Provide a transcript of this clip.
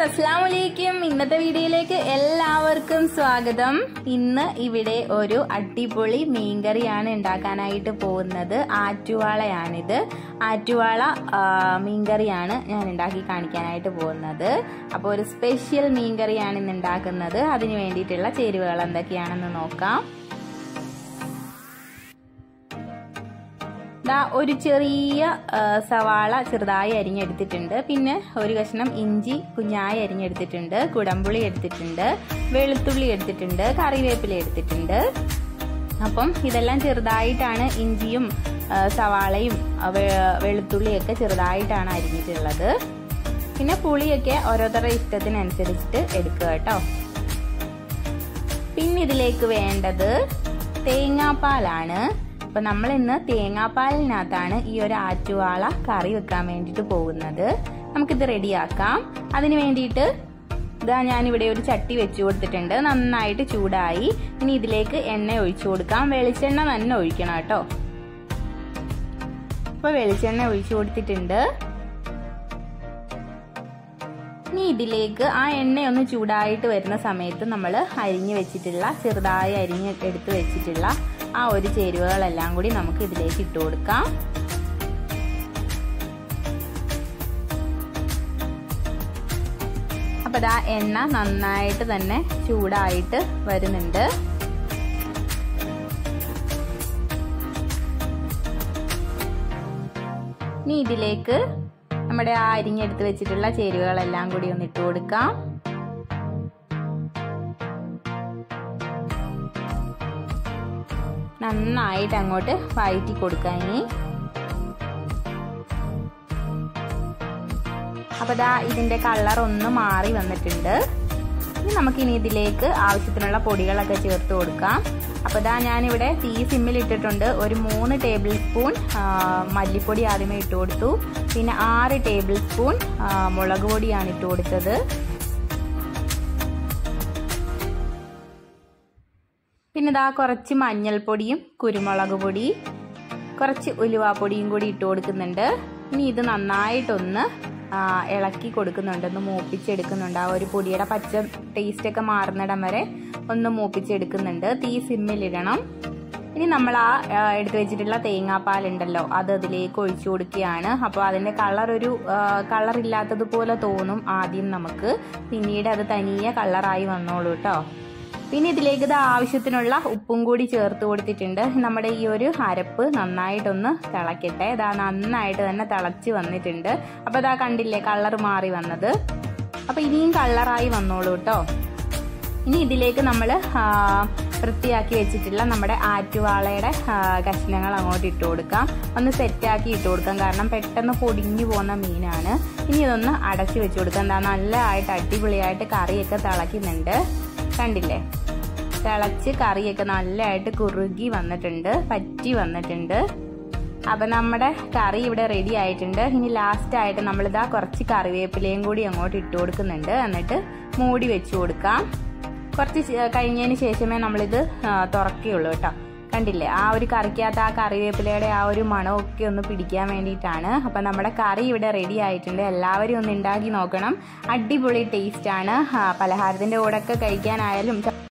അസ്സാം വലൈക്കും ഇന്നത്തെ വീഡിയോയിലേക്ക് എല്ലാവർക്കും സ്വാഗതം ഇന്ന് ഇവിടെ ഒരു അടിപൊളി മീൻകറിയാണ് ഉണ്ടാക്കാനായിട്ട് പോകുന്നത് ആറ്റുവാളയാണിത് ആറ്റുവാള ആ, മീൻകറിയാണ് ഞാൻ ഉണ്ടാക്കി കാണിക്കാനായിട്ട് പോകുന്നത് അപ്പോൾ ഒരു സ്പെഷ്യൽ മീൻകറിയാണ് ഇന്ന് ഉണ്ടാക്കുന്നത് അതിന് വേണ്ടിയിട്ടുള്ള ചേരുവകൾ എന്തൊക്കെയാണെന്ന് നോക്കാം ദാ ഒരു ചെറിയ ആ, സവാള ചെറുതായി അരിഞ്ഞെടുത്തിട്ടുണ്ട് പിന്നെ ഒരു കഷ്ണം ഇഞ്ചി കുഞ്ഞായി അരിഞ്ഞെടുത്തിട്ടുണ്ട് കുടംപുളി എടുത്തിട്ടുണ്ട് വെളുത്തുള്ളി എടുത്തിട്ടുണ്ട് കറിവേപ്പില എടുത്തിട്ടുണ്ട് അപ്പം ഇതെല്ലാം ചെറുതായിട്ടാണ് ഇഞ്ചിയും ആ, സവാളയും ആ, വെ- വെളുത്തുള്ളിയൊക്കെ ചെറുതായിട്ടാണ് അരിഞ്ഞിട്ടുള്ളത് പിന്നെ പുളിയൊക്കെ ഓരോരുത്തരുടെ ഇഷ്ടത്തിനനുസരിച്ചിട്ട് എടുക്കുക കേട്ടോ പിന്നെ ഇതിലേക്ക് വേണ്ടത് തേങ്ങാപ്പാലാണ് അപ്പൊ നമ്മൾ ഇന്ന് തേങ്ങാപ്പാലിനകത്താണ് ഈ ഒരു ആറ്റുവാള കറി വെക്കാൻ വേണ്ടിയിട്ട് പോകുന്നത് നമുക്കിത് റെഡിയാക്കാം അതിന് വേണ്ടിയിട്ട് ഇതാ ഞാനിവിടെ ഒരു ചട്ടി വെച്ചു കൊടുത്തിട്ടുണ്ട് നന്നായിട്ട് ചൂടായി ഇനി ഇതിലേക്ക് എണ്ണ ഒഴിച്ചു കൊടുക്കാം വെളിച്ചെണ്ണ തന്നെ ഒഴിക്കണം കേട്ടോ അപ്പൊ വെളിച്ചെണ്ണ ഒഴിച്ചു കൊടുത്തിട്ടുണ്ട് ഇനി ഇതിലേക്ക് ആ എണ്ണയൊന്ന് ചൂടായിട്ട് വരുന്ന സമയത്ത് നമ്മൾ അരിഞ്ഞു വെച്ചിട്ടുള്ള ചെറുതായി അരിഞ്ഞ് എടുത്ത് വെച്ചിട്ടുള്ള ആ ഒരു ചേരുവകളെല്ലാം കൂടി നമുക്ക് ഇതിലേക്ക് ഇട്ട് കൊടുക്കാം അപ്പൊ ദാ എണ്ണ നന്നായിട്ട് തന്നെ ചൂടായിട്ട് വരുന്നുണ്ട് ഇനി ഇതിലേക്ക് നമ്മുടെ ആ അരിഞ്ഞെടുത്ത് വെച്ചിട്ടുള്ള ചേരുവകളെല്ലാം കൂടി ഒന്ന് ഇട്ട് കൊടുക്കാം നന്നായിട്ട് അങ്ങോട്ട് വഴറ്റി കൊടുക്കാം ഇനി അപ്പൊ ദാ ഇതിന്റെ കളർ ഒന്ന് മാറി വന്നിട്ടുണ്ട് ഇനി നമുക്കിനി ഇതിലേക്ക് ആവശ്യത്തിനുള്ള പൊടികളൊക്കെ ചേർത്ത് കൊടുക്കാം അപ്പോൾ ഇതാ ഞാനിവിടെ തീ സിമ്മിൽ ഇട്ടിട്ടുണ്ട് ഒരു മൂന്ന് ടേബിൾ സ്പൂൺ മല്ലിപ്പൊടി ആദ്യമേ ഇട്ട് കൊടുത്തു പിന്നെ ആറ് ടേബിൾ സ്പൂൺ മുളക് പൊടിയാണ് ഇട്ട് കൊടുത്തത് പിന്നെ ഇതാ കുറച്ച് മഞ്ഞൾപ്പൊടിയും കുരുമുളക് പൊടി കുറച്ച് ഉലുവാപ്പൊടിയും കൂടി ഇട്ട് കൊടുക്കുന്നുണ്ട് ഇനി ഇത് നന്നായിട്ടൊന്ന് ഇളക്കി കൊടുക്കുന്നുണ്ട് ഒന്ന് മൂപ്പിച്ചെടുക്കുന്നുണ്ട് ആ ഒരു പൊടിയുടെ പച്ച ടേസ്റ്റ് ഒക്കെ മാറുന്നിടം വരെ ഒന്ന് മൂപ്പിച്ചെടുക്കുന്നുണ്ട് തീ സിമ്മിലിടണം ഇനി നമ്മൾ ആ എടുത്തു വെച്ചിട്ടുള്ള തേങ്ങാപ്പാൽ ഉണ്ടല്ലോ അത് അതിലേക്ക് ഒഴിച്ചു കൊടുക്കുകയാണ് അപ്പോൾ അതിൻ്റെ കളർ ഒരു കളർ ഇല്ലാത്തതുപോലെ തോന്നും ആദ്യം നമുക്ക് പിന്നീട് അത് തനിയെ കളറായി വന്നോളൂ കേട്ടോ പിന്നെ ഇതിലേക്ക് ഇത് ആവശ്യത്തിനുള്ള ഉപ്പും കൂടി ചേർത്ത് കൊടുത്തിട്ടുണ്ട് നമ്മുടെ ഈ ഒരു അരപ്പ് നന്നായിട്ടൊന്ന് തിളക്കട്ടെ ഇതാ നന്നായിട്ട് തന്നെ തിളച്ച് വന്നിട്ടുണ്ട് അപ്പോൾ ഇതാ കണ്ടില്ലേ കളർ മാറി വന്നത് അപ്പോൾ ഇനിയും കളറായി വന്നോളൂ കേട്ടോ ഇനി ഇതിലേക്ക് നമ്മൾ വൃത്തിയാക്കി വെച്ചിട്ടുള്ള നമ്മുടെ ആറ്റുവാളയുടെ കഷ്ണങ്ങൾ അങ്ങോട്ട് ഇട്ട് കൊടുക്കാം ഒന്ന് സെറ്റാക്കി ഇട്ട് കൊടുക്കാം കാരണം പെട്ടെന്ന് പൊടിഞ്ഞു പോകുന്ന മീനാണ് ഇനി ഇതൊന്ന് അടച്ചു വെച്ച് കൊടുക്കാം എന്താ നല്ലതായിട്ട് അടിപൊളിയായിട്ട് കറിയൊക്കെ തിളയ്ക്കുന്നുണ്ട് കണ്ടില്ലേ തിളച്ച് കറിയൊക്കെ നല്ലതായിട്ട് കുറുകി വന്നിട്ടുണ്ട് പറ്റി വന്നിട്ടുണ്ട് അപ്പം നമ്മുടെ കറി ഇവിടെ റെഡി ആയിട്ടുണ്ട് ഇനി ലാസ്റ്റ് ആയിട്ട് നമ്മളിതാ കുറച്ച് കറിവേപ്പിലയും കൂടി അങ്ങോട്ട് ഇട്ട് കൊടുക്കുന്നുണ്ട് എന്നിട്ട് മൂടി വെച്ച് കൊടുക്കാം കുറച്ച് കഴിഞ്ഞതിന് ശേഷമേ നമ്മളിത് തുറക്കുകയുള്ളൂ കേട്ടോ കണ്ടില്ലേ ആ ഒരു കറിക്കകത്ത് ആ കറിവേപ്പിലയുടെ ആ ഒരു മണമൊക്കെ ഒന്ന് പിടിക്കാൻ വേണ്ടിയിട്ടാണ് അപ്പം നമ്മുടെ കറി ഇവിടെ റെഡി ആയിട്ടുണ്ട് എല്ലാവരും ഒന്ന് ഉണ്ടാക്കി നോക്കണം അടിപൊളി ടേസ്റ്റാണ് പലഹാരത്തിൻ്റെ കൂടെ ഒക്കെ കഴിക്കാനായാലും